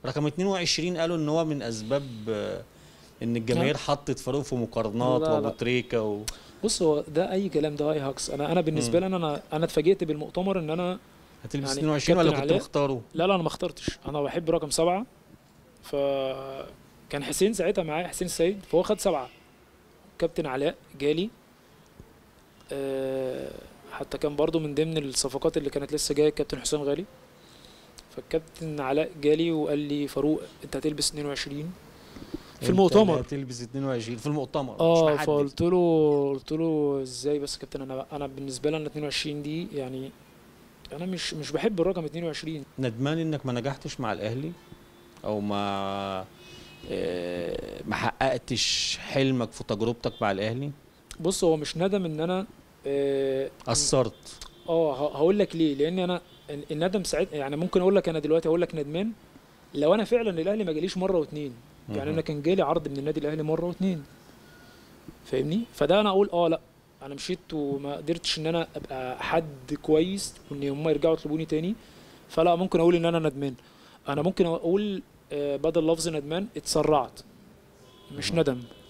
رقم 22 قالوا ان هو من اسباب آه، ان الجماهير حطت فاروق في مقارنات لا، لا. وابو تريكه و... بص هو ده اي كلام ده هاي هاكس انا انا بالنسبه لي انا انا انا اتفاجئت بالمؤتمر ان انا هتلبس يعني 22 ولا كابتن كنت علاء- مختاره؟ لا لا انا ما اخترتش انا بحب رقم سبعة ف كان حسين ساعتها معايا حسين السيد فهو خد سبعة كابتن علاء جالي أه حتى كان برضو من ضمن الصفقات اللي كانت لسه جايه الكابتن حسام غالي فالكابتن علاء جالي وقال لي فاروق انت هتلبس 22 في المؤتمر هتلبس 22 في المؤتمر اه مش محدد. فقلت له قلت له ازاي بس يا كابتن انا انا بالنسبه لي انا 22 دي يعني انا مش مش بحب الرقم 22 ندمان انك ما نجحتش مع الاهلي او ما آه، ما حققتش حلمك في تجربتك مع الاهلي بص هو مش ندم ان انا اه قصرت آه، ه- هقول لك ليه لان انا ال- الندم ساعتها يعني ممكن اقول لك انا دلوقتي هقول لك ندمان لو انا فعلا الاهلي ما جاليش مره واتنين يعني مهم. انا كان جالي عرض من النادي الاهلي مره واتنين فاهمني فده انا اقول اه لا انا مشيت وما قدرتش ان انا ابقى حد كويس وان هم يرجعوا يطلبوني تاني فلا ممكن اقول ان انا ندمان انا ممكن اقول آه، بدل لفظ ندمان اتسرعت مش مهم. ندم